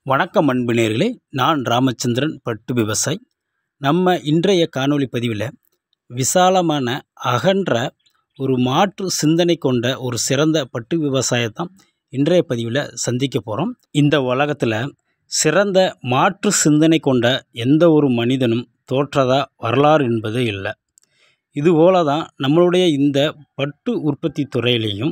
வணக்கம் அன்பு நேயர்களே நான் ராமச்சந்திரன் பட்டு விவசாயி நம்ம இன்றைய காணொளி பதிவில் விசாலமான அகன்ற ஒரு மாற்று சிந்தனை கொண்ட ஒரு சிறந்த பட்டு விவசாயத்தான் இன்றைய பதிவில் சந்திக்க போகிறோம் இந்த உலகத்தில் சிறந்த மாற்று சிந்தனை கொண்ட எந்த ஒரு மனிதனும் தோற்றதா வரலாறு என்பது இல்லை இதுபோல தான் நம்மளுடைய இந்த பட்டு உற்பத்தி துறையிலையும்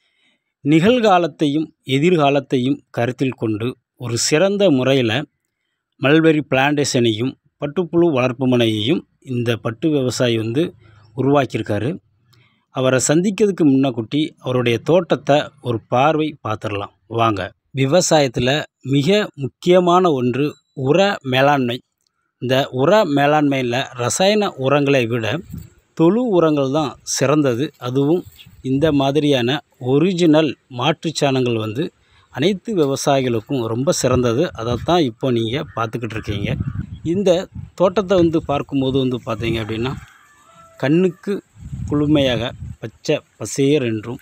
நிகழ்காலத்தையும் எதிர்காலத்தையும் கருத்தில் கொண்டு ஒரு சிறந்த முறையில் மல்பெரி பிளான்டேஷனையும் பட்டுப்புழு வளர்ப்பு மனையையும் இந்த பட்டு விவசாயி வந்து உருவாக்கியிருக்காரு அவரை சந்திக்கிறதுக்கு முன்னக்குட்டி அவருடைய தோட்டத்தை ஒரு பார்வை பார்த்துடலாம் வாங்க விவசாயத்தில் மிக முக்கியமான ஒன்று உர மேலாண்மை இந்த உர மேலாண்மையில் ரசாயன உரங்களை விட தொழு உரங்கள் தான் சிறந்தது அதுவும் இந்த மாதிரியான ஒரிஜினல் மாற்றுச்சாணங்கள் வந்து அனைத்து விவசாயிகளுக்கும் ரொம்ப சிறந்தது அதைத்தான் இப்போ நீங்கள் பார்த்துக்கிட்டு இருக்கீங்க இந்த தோட்டத்தை வந்து பார்க்கும்போது வந்து பார்த்தீங்க அப்படின்னா கண்ணுக்கு குளுமையாக பச்சை பசேர் என்றும்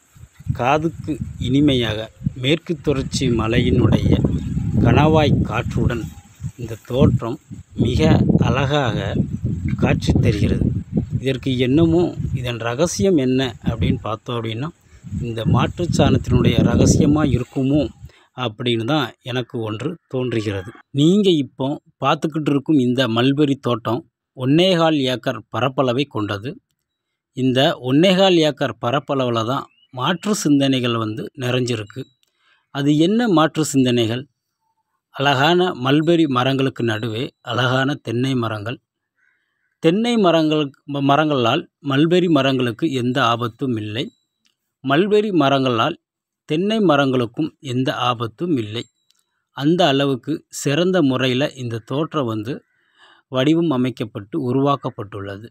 காதுக்கு இனிமையாக மேற்கு தொடர்ச்சி மலையினுடைய கணவாய் காற்றுடன் இந்த தோற்றம் மிக அழகாக காட்சி தருகிறது இதற்கு என்னமோ இதன் ரகசியம் என்ன அப்படின்னு பார்த்தோம் அப்படின்னா இந்த மாற்றுச்சாணத்தினுடைய ரகசியமாக இருக்குமோ அப்படின்னு தான் எனக்கு ஒன்று தோன்றுகிறது நீங்கள் இப்போ பார்த்துக்கிட்டு இருக்கும் இந்த மல்பெரி தோட்டம் ஒன்னேகால் ஏக்கர் பரப்பளவை கொண்டது இந்த ஒன்னேகால் ஏக்கர் பரப்பளவில் தான் மாற்று சிந்தனைகள் வந்து நிறைஞ்சிருக்கு அது என்ன மாற்று சிந்தனைகள் அழகான மல்பெரி மரங்களுக்கு நடுவே அழகான தென்னை மரங்கள் தென்னை மரங்களுக்கு மரங்களால் மல்பெரி மரங்களுக்கு எந்த ஆபத்தும் இல்லை மல்பெரி மரங்களால் தென்னை மரங்களுக்கும் எந்த ஆபத்தும் இல்லை அந்த அளவுக்கு சிறந்த முறையில் இந்த தோற்றம் வந்து வடிவம் அமைக்கப்பட்டு உருவாக்கப்பட்டுள்ளது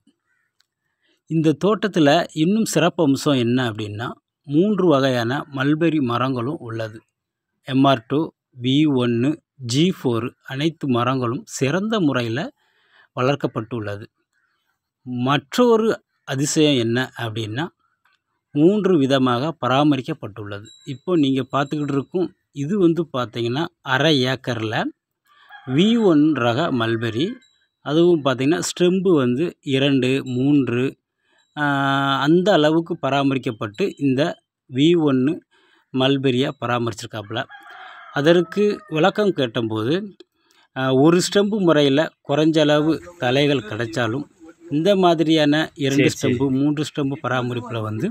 இந்த தோட்டத்தில் இன்னும் சிறப்பு அம்சம் என்ன அப்படின்னா மூன்று வகையான மல்பெரி மரங்களும் உள்ளது எம்ஆர் டூ பி ஒன்று ஜி ஃபோர் அனைத்து மரங்களும் சிறந்த முறையில் வளர்க்கப்பட்டுள்ளது மற்றொரு அதிசயம் என்ன அப்படின்னா மூன்று விதமாக பராமரிக்கப்பட்டுள்ளது இப்போ நீங்கள் பார்த்துக்கிட்டு இருக்கும் இது வந்து பார்த்தீங்கன்னா அரை ஏக்கரில் வி ஒன் ரக மல்பெரி அதுவும் பார்த்திங்கன்னா ஸ்டெம்பு வந்து இரண்டு மூன்று அந்த அளவுக்கு பராமரிக்கப்பட்டு இந்த வி ஒன்று மல்பெரியாக பராமரிச்சிருக்காப்புல அதற்கு விளக்கம் கேட்டபோது ஒரு ஸ்டெம்பு முறையில் குறைஞ்ச அளவு தலைகள் கிடைச்சாலும் இந்த மாதிரியான இரண்டு ஸ்டெம்பு மூன்று ஸ்டெம்பு பராமரிப்பில் வந்து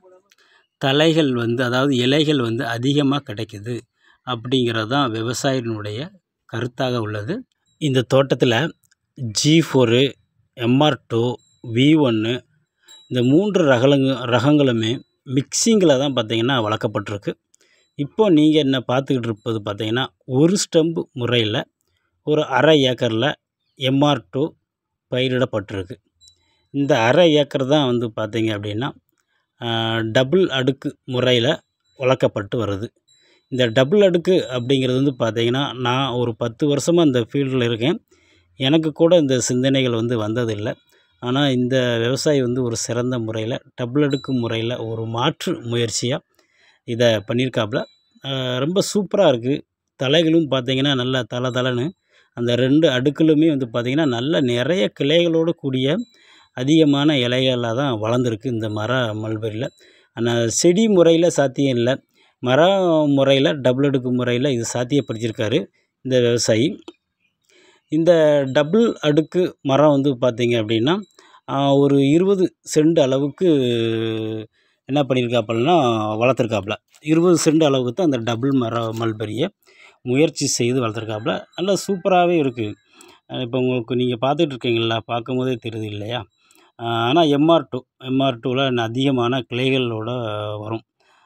தலைகள் வந்து அதாவது இலைகள் வந்து அதிகமாக கிடைக்குது அப்படிங்கிறது தான் விவசாயினுடைய கருத்தாக உள்ளது இந்த தோட்டத்தில் G four MR two V ஒன்று இந்த மூன்று ரகலங்க ரகங்களுமே மிக்சிங்கில் தான் பார்த்திங்கன்னா வளர்க்கப்பட்டிருக்கு இப்போ நீங்கள் என்ன பார்த்துக்கிட்டு இருப்பது பார்த்திங்கன்னா ஒரு ஸ்டெம்பு முறையில் ஒரு அரை ஏக்கரில் எம்ஆர் டூ பயிரிடப்பட்டிருக்கு இந்த அரை ஏக்கர் தான் வந்து பார்த்திங்க அப்படின்னா டபுள் அடுக்கு முறையில் வளர்க்கப்பட்டு வருது இந்த டபுள் அடுக்கு அப்படிங்கிறது வந்து பார்த்திங்கன்னா நான் ஒரு பத்து வருஷமாக இந்த ஃபீல்டில் இருக்கேன் எனக்கு கூட இந்த சிந்தனைகள் வந்து வந்ததில்லை ஆனால் இந்த விவசாயி வந்து ஒரு சிறந்த முறையில் டபுள் அடுக்கு முறையில் ஒரு மாற்று முயற்சியாக இதை பண்ணியிருக்காப்புல ரொம்ப சூப்பராக இருக்குது தலைகளும் பார்த்திங்கன்னா நல்லா தலை தலைன்னு அந்த ரெண்டு அடுக்கிலுமே வந்து பார்த்திங்கன்னா நல்ல நிறைய கிளைகளோடு கூடிய அதிகமான இலைகளாக தான் வளர்ந்துருக்கு இந்த மர மல்பெரியில் ஆனால் செடி முறையில் சாத்தியம் இல்லை மர முறையில் டபுள் அடுக்கு முறையில் இது சாத்தியப்படுத்தியிருக்காரு இந்த விவசாயி இந்த டபுள் அடுக்கு மரம் வந்து பார்த்திங்க அப்படின்னா ஒரு இருபது சென்ட் அளவுக்கு என்ன பண்ணியிருக்காப்புலனா வளர்த்துருக்காப்புல இருபது சென்ட் அளவுக்கு தான் அந்த டபுள் மர மல்பெரியை முயற்சி செய்து வளர்த்துருக்காப்புல நல்லா சூப்பராகவே இருக்குது இப்போ உங்களுக்கு நீங்கள் பார்த்துட்டு இருக்கீங்களா பார்க்கும் போதே தெரியுது இல்லையா ஆனால் எம்ஆர் டூ எம்ஆர் டூவில் அதிகமான கிளைகளோட வரும்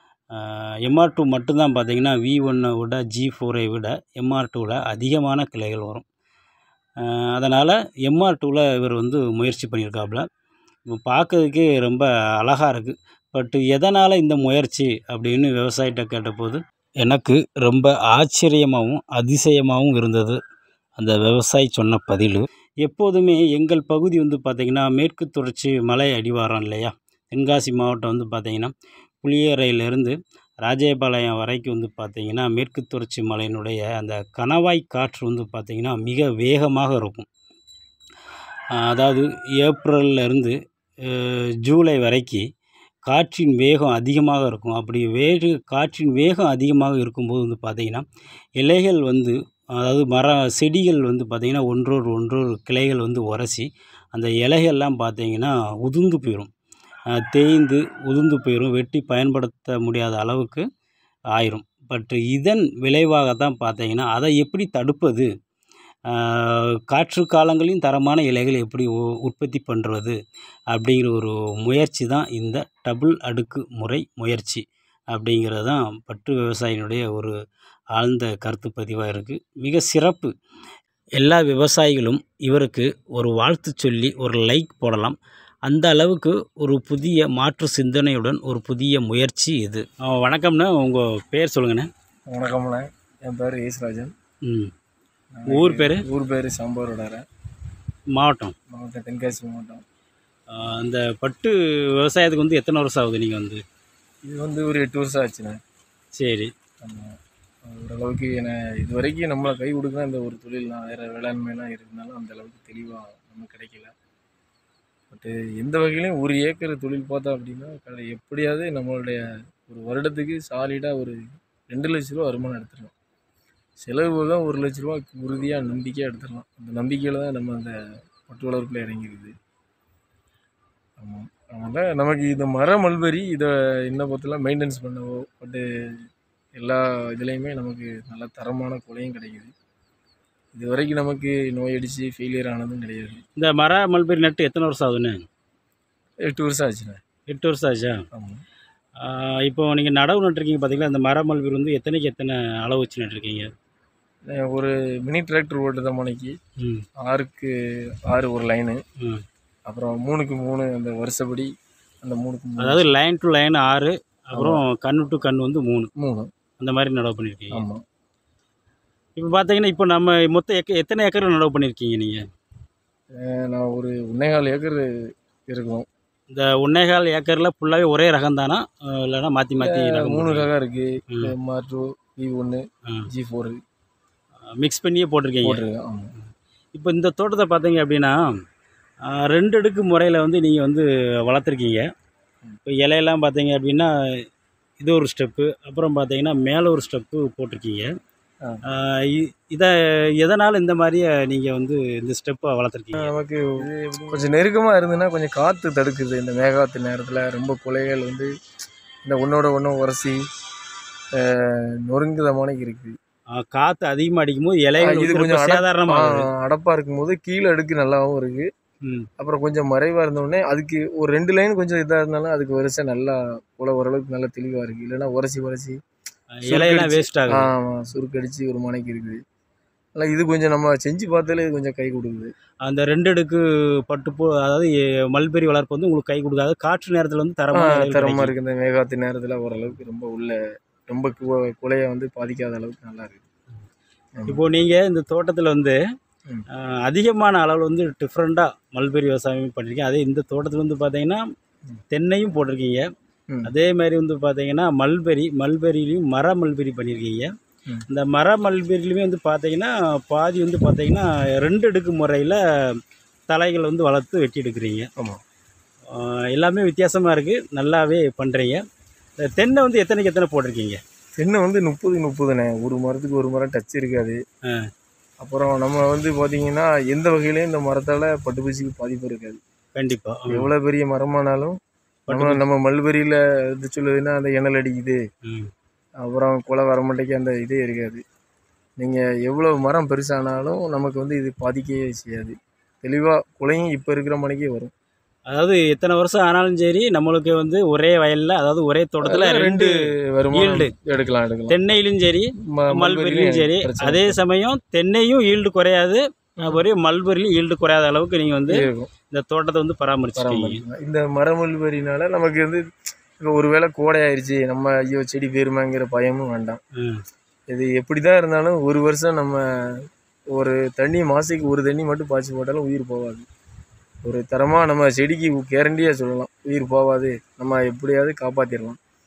எம்ஆர் டூ மட்டும்தான் பார்த்திங்கன்னா வி ஒன்னை விட ஜி ஃபோரை விட எம்ஆர் டூவில் அதிகமான கிளைகள் வரும் அதனால் எம்ஆர் டூவில் இவர் வந்து முயற்சி பண்ணியிருக்காப்புல இப்போ பார்க்கறதுக்கே ரொம்ப அழகாக இருக்குது பட் எதனால் இந்த முயற்சி அப்படின்னு விவசாயிகிட்ட கேட்டபோது எனக்கு ரொம்ப ஆச்சரியமாகவும் அதிசயமாகவும் இருந்தது அந்த விவசாயி சொன்ன பதில் எப்போதுமே எங்கள் பகுதி வந்து பார்த்திங்கன்னா மேற்கு தொடர்ச்சி மலை அடிவாரம் இல்லையா தென்காசி மாவட்டம் வந்து பார்த்திங்கன்னா புளியரையிலேருந்து ராஜபாளையம் வரைக்கும் வந்து பார்த்திங்கன்னா மேற்கு தொடர்ச்சி மலையினுடைய அந்த கணவாய் காற்று வந்து பார்த்திங்கன்னா மிக வேகமாக இருக்கும் ஆஹ் அதாவது ஏப்ரல்ல இருந்து அஹ், ஜூலை வரைக்கும் காற்றின் வேகம் அதிகமாக இருக்கும் அப்படி வேறு காற்றின் வேகம் அதிகமாக இருக்கும்போது வந்து பார்த்திங்கன்னா இலைகள் வந்து அதாவது மர செடிகள் வந்து பார்த்திங்கன்னா ஒன்றோடு ஒன்றோடு கிளைகள் வந்து உரசி அந்த இலைகள்லாம் பார்த்திங்கன்னா உதிர்ந்து போயிடும் அஹ், தேய்ந்து உதிர்ந்து போயிடும் வெட்டி பயன்படுத்த முடியாத அளவுக்கு ஆயிரும் பட் இதன் விளைவாக தான் பார்த்தீங்கன்னா அதை எப்படி தடுப்பது ஆஹ், காற்று காலங்களையும் தரமான இலைகள் எப்படி உ- உற்பத்தி பண்ணுறது அப்படிங்கிற ஒரு முயற்சி தான் இந்த டபுள் அடுக்கு முறை முயற்சி அப்படிங்கிறது தான் பட்டு விவசாயினுடைய ஒரு ஆழ்ந்த கருத்து பதிவாக இருக்குது மிக சிறப்பு எல்லா விவசாயிகளும் இவருக்கு ஒரு வாழ்த்து சொல்லி ஒரு லைக் போடலாம் அந்த அளவுக்கு ஒரு புதிய மாற்று சிந்தனையுடன் ஒரு புதிய முயற்சி இது ஆ, வணக்கம்ண்ணா உங்கள் பேர் சொல்லுங்கண்ணே வணக்கம்ண்ணே என் பேர் ஈஸ்ராஜன் ம் ஊர் பேர் ஊர் பேர் சாம்பாரோட மாவட்டம் மாவட்டம் தென்காசி மாவட்டம் ஆ, அந்த பட்டு விவசாயத்துக்கு வந்து எத்தனை வருஷம் ஆகுது நீங்கள் வந்து இது வந்து ஒரு எட்டு வருஷம் ஆச்சுண்ணே சரி ஆமாம் ஓரளவுக்கு என்ன இது வரைக்கும் நம்மளை கை கொடுக்குற இந்த ஒரு தொழில் தான் வேறு வேளாண்மைலாம் இருந்தாலும் அந்த அளவுக்கு தெளிவாக நமக்கு கிடைக்கல பட்டு எந்த வகையிலையும் ஒரு ஏக்கர் தொழில் பார்த்தோம் அப்படின்னா கடை எப்படியாவது நம்மளுடைய ஒரு வருடத்துக்கு சாலிடாக ஒரு ரெண்டு லட்ச ரூபா வருமானம் எடுத்துடலாம் செலவு தான் ஒரு லட்ச ரூபா உறுதியாக நம்பிக்கையாக எடுத்துடலாம் அந்த நம்பிக்கையில் தான் நம்ம அந்த பட்டு வளர்ப்பில் இறங்கிருது ஆமாம் அதனால் நமக்கு இந்த மர மல்பெரி இதை இன்னும் பொறுத்தலாம் மெயின்டெனன்ஸ் பண்ணவோ பட்டு எல்லா இதுலேயுமே நமக்கு நல்ல தரமான கொலையும் கிடைக்குது இது வரைக்கும் நமக்கு நோய் அடித்து ஃபெயிலியர் ஆனதும் கிடையாது இந்த மர மல்பெரி நட்டு எத்தனை வருஷம் ஆகுதுண்ணே எட்டு வருஷம் ஆச்சுண்ணே எட்டு வருஷம் ஆச்சா ஆமாம் ஆ, இப்போ நீங்கள் நடவு நட்டுருக்கீங்க பார்த்தீங்களா அந்த மர மல்பெரி வந்து எத்தனைக்கு எத்தனை அளவு வச்சு நட்டுருக்கீங்க ஒரு மினி டிராக்டர் ஓட்டுத மணிக்கு ம் ஆறுக்கு ஆறு ஒரு லைனு ம் அப்புறம் மூணுக்கு மூணு அந்த வருஷப்படி அந்த மூணுக்கு மூணு அதாவது லைன் டு லைன் ஆறு அப்புறம் கண்ணு டு கண் வந்து மூணு மூணு அந்த மாதிரி நடவு பண்ணியிருக்கீங்க ஆமாம் இப்போ பார்த்தீங்கன்னா இப்போ நம்ம மொத்தம் ஏக்க எத்தனை ஏக்கர் நடவு பண்ணியிருக்கீங்க நீங்கள் நான் ஒரு ஒன்னேகால் ஏக்கர் இருக்கும் இந்த ஒன்னேகால் ஏக்கரில் ஃபுல்லாகவே ஒரே ரகம் தானா இல்லைன்னா மாற்றி மாற்றி ரகம் மூணு போடுறீங்க? ரகம் இருக்குது ம். எம்ஆர் டூ வி ஒன்று ம். ஜி ஃபோர் மிக்ஸ் பண்ணியே போட்டிருக்கீங்க போட்டிருக்கேன் ஆமாம் இப்போ இந்த தோட்டத்தை பார்த்தீங்க அப்படின்னா ஆ, ரெண்டு அடுக்கு முறையில் வந்து நீங்கள் வந்து வளர்த்துருக்கீங்க இப்போ இலையெல்லாம் பார்த்தீங்க அப்படின்னா இது ஒரு ஸ்டெப்பு அப்புறம் பார்த்தீங்கன்னா மேலே ஒரு ஸ்டெப்பு போட்டிருக்கீங்க ஆ. ஆ, இ- இதை எதனால் இந்த மாதிரியே நீங்கள் வந்து இந்த ஸ்டெப்பை வளர்த்துருக்கீங்க நமக்கு கொஞ்சம் நெருக்கமாக இருந்ததுன்னா கொஞ்சம் காற்று தடுக்குது இந்த மேகாத்து நேரத்தில் ரொம்ப கொலைகள் வந்து இந்த ஒன்றோட ஒன்று உரசி நொறுங்குதமானக்கு இருக்குது காற்று அதிகமாக அடிக்கும்போது இலைகள் இது வந்து ரொம்ப கொஞ்சம் அடப்- சேதாரணமாக அடப்பாக இருக்கும்போது கீழே அடுக்கு நல்லாவும் இருக்குது ம் அப்புறம் கொஞ்சம் மறைவாக இருந்தோடனே அதுக்கு ஒரு ரெண்டு லைன் கொஞ்சம் இதாக இருந்தாலும் அதுக்கு வரிசை நல்லா போல ஓரளவுக்கு நல்லா தெளிவாக இருக்குது இல்லைன்னா உரசி உரசி இலையெல்லாம் வேஸ்ட் ஆகுது ஆமாம் சுருக்கடிச்சு ஒரு மனைக்கு இருக்குது ஆனால் இது கொஞ்சம் நம்ம செஞ்சு பார்த்தாலே இது கொஞ்சம் கை கொடுக்குது அந்த ரெண்டு அடுக்கு பட்டுப்பூ அதாவது எ- மல்பெரி வளர்ப்பு வந்து உங்களுக்கு கை கொடுக்காது காற்று நேரத்தில் வந்து தரமான இலைகள் தரமாக கிடைக்கும். இருக்குது இந்த மேகாத்து நேரத்தில் ஓரளவுக்கு ரொம்ப உள்ள ரொம்ப கு- குலைய வந்து பாதிக்காத அளவுக்கு நல்லா இருக்குது இப்போ நீங்கள் இந்த தோட்டத்தில் வந்து ம். அஹ், அதிகமான அளவில் வந்து டிஃப்ரெண்ட்டாக மல்பெரி விவசாயம் பண்ணியிருக்கீங்க அதே இந்த தோட்டத்தில் வந்து பார்த்தீங்கன்னா ம். தென்னையும் போட்டிருக்கீங்க ம். அதே மாதிரி வந்து பார்த்தீங்கன்னா மல்பெரி மல்பெரிலையும் மர மல்பெரி பண்ணியிருக்கீங்க ம். இந்த மர மல்பெரிலையுமே வந்து பார்த்தீங்கன்னா பாதி வந்து பார்த்தீங்கன்னா ரெண்டு அடுக்கு முறையில் தலைகள் வந்து வளர்த்து வெட்டி எடுக்கிறீங்க ஆமாம் அஹ், எல்லாமே வித்தியாசமாக இருக்குது நல்லாவே பண்ணுறீங்க தென்னை வந்து எத்தனைக்கு எத்தனை போட்டிருக்கீங்க தென்னை வந்து முப்பது முப்பதுண்ணே ஒரு மரத்துக்கு ஒரு மரம் டச் இருக்காது ஆ. அப்புறம் நம்ம வந்து பார்த்தீங்கன்னா எந்த வகையிலையும் இந்த மரத்தால் பட்டுப்பூச்சிக்கு பாதிப்பு இருக்காது கண்டிப்பாக எவ்வளோ பெரிய மரமானாலும் நம்ம நம்ம மல்பெரியில் இது சொல்லுதுன்னா அந்த இணல் அடிக்குது ம் அப்புறம் கொலை வரமாட்டேக்கு அந்த இதே இருக்காது நீங்கள் எவ்வளோ மரம் பெருசானாலும் நமக்கு வந்து இது பாதிக்கவே செய்யாது தெளிவாக குலையும் இப்போ இருக்கிற மணிக்கே வரும் அதாவது எத்தனை வருஷம் ஆனாலும் சரி நம்மளுக்கு வந்து ஒரே வயல்ல அதாவது ஒரே தோட்டத்துல ரெண்டு வருமானம் yield. எடுக்கலாம் எடுக்கலாம் தென்னையிலும் சரி ம- மல்பெரிலையும் சரி பிரச்சனை அதே சமயம் தென்னையும் ஈல்டு குறையாது ஒரே மல்பெரிலையும் ஈல்டு குறையாத அளவுக்கு நீங்க வந்து இருக்கும் இந்த தோட்டத்தை வந்து பராமரிச்சிருக்கீங்க பராமரிக்கலாம். இந்த மரமல்பெரினால நமக்கு வந்து இப்போ ஒருவேளை கோடை ஆயிடுச்சு நம்ம ஐயோ செடி போயிருமாங்கிற பயமும் வேண்டாம் ம். இது எப்படி தான் இருந்தாலும் ஒரு வருஷம் நம்ம ஒரு தண்ணி மாசத்துக்கு ஒரு தண்ணி மட்டும் பாய்ச்சி போட்டாலும் உயிர் போகாது ஒரு தரமாக நம்ம செடிக்கு கேரண்டியாக சொல்லலாம் உயிர் போகாது நம்ம எப்படியாவது காப்பாற்றிடலாம்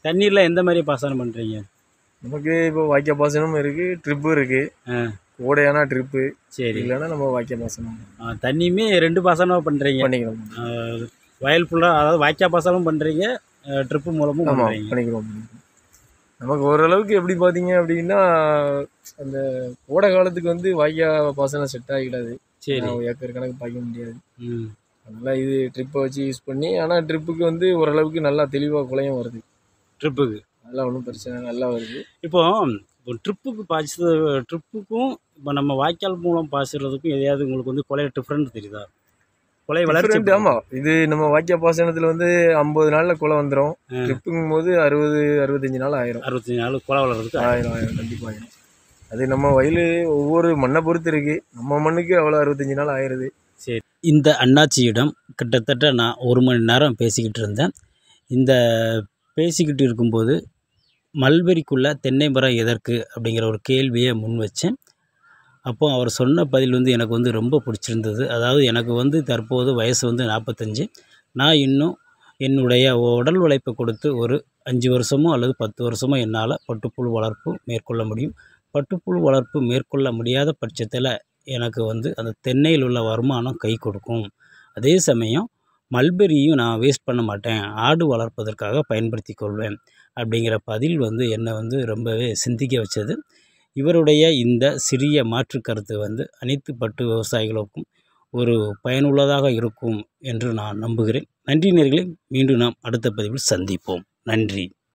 தண்ணீரில் எந்த மாதிரி பாசனம் பண்ணுறீங்க நமக்கு இப்போ வாய்க்கால் பாசனமும் இருக்குது ட்ரிப்பு இருக்குது ஆ கோடையானா ட்ரிப்பு சரி இல்லைன்னா நம்ம வாய்க்கால் பாசனம் ஆ, தண்ணியுமே ரெண்டு பாசனமாக பண்ணுறீங்க பண்ணிக்கலாம் வயல் ஃபுல்லாக அதாவது வாய்க்கா பாசனமும் பண்ணுறீங்க ட்ரிப்பு மூலமும் ஆமாம் பண்ணுறீங்க பண்ணிக்கிறோம் பண்ணிக்கிறோம். நமக்கு ஓரளவுக்கு எப்படி பார்த்தீங்க அப்படின்னா அந்த கோடை காலத்துக்கு வந்து வாய்க்கால் பாசனம் செட் ஆகிடாது சரி நான் ஏக்கர் கணக்கு பாய்க்க முடியாது ம் அதனால் இது ட்ரிப்பை வச்சு யூஸ் பண்ணி ஆனால் ட்ரிப்புக்கு வந்து ஓரளவுக்கு நல்லா தெளிவாக குளையும் வருது ட்ரிப்புக்கு அதெல்லாம் ஒன்றும் பிரச்சனை இல்லை, நல்லா வருது இப்போ இப்போ ட்ரிப்புக்கு பாய்ச்சது ட்ரிப்புக்கும் இப்போ நம்ம வாய்க்கால் மூலம் பாய்ச்சறதுக்கும் எதையாவது உங்களுக்கு வந்து கொலை டிஃப்ரெண்ட் தெரியுதா கொலை வளர்ச்சி Different, ஆமா இது நம்ம வாய்க்கால் பாசனத்தில் வந்து ஐம்பது நாளில் குளம் வந்துடும் ஆ. ட்ரிப்புங்கும் போது அறுபது அறுபத்தஞ்சு நாள் ஆயிரும் அறுபத்தஞ்சு நாள் கொலை வளர்றதுக்கு ஆயிரம் ஆயிரம் கண்டிப்பாக ஆயிரும் அது நம்ம வயல் ஒவ்வொரு மண்ணை பொறுத்து இருக்கு நம்ம மண்ணுக்கு அவ்வளோ அறுபத்தஞ்சு நாள் ஆயிடுது இந்த அண்ணாச்சியிடம் கிட்டத்தட்ட நான் ஒரு மணி நேரம் பேசிக்கிட்டு இருந்தேன் இந்த பேசிக்கிட்டு இருக்கும்போது மல்பெரிக்குள்ளே தென்னை மரம் எதற்கு அப்படிங்கிற ஒரு கேள்வியை முன் வச்சேன் அப்போ அவர் சொன்ன பதில் வந்து எனக்கு வந்து ரொம்ப பிடிச்சிருந்தது அதாவது எனக்கு வந்து தற்போது வயசு வந்து நாற்பத்தஞ்சு நான் இன்னும் என்னுடைய உடல் உழைப்பை கொடுத்து ஒரு அஞ்சு வருஷமோ அல்லது பத்து வருஷமோ என்னால் பட்டுப்புழு வளர்ப்பு மேற்கொள்ள முடியும் பட்டுப்புழு வளர்ப்பு மேற்கொள்ள முடியாத பட்சத்தில் எனக்கு வந்து அந்த தென்னையில் உள்ள வருமானம் கை கொடுக்கும் அதே சமயம் மல்பெரியும் நான் வேஸ்ட் பண்ண மாட்டேன் ஆடு வளர்ப்பதற்காக பயன்படுத்தி கொள்வேன் அப்படிங்கிற பதில் வந்து என்னை வந்து ரொம்பவே சிந்திக்க வச்சது இவருடைய இந்த சிறிய மாற்று கருத்து வந்து அனைத்து பட்டு விவசாயிகளுக்கும் ஒரு பயனுள்ளதாக இருக்கும் என்று நான் நம்புகிறேன் நன்றி நேர்களே மீண்டும் நாம் அடுத்த பதிவில் சந்திப்போம் நன்றி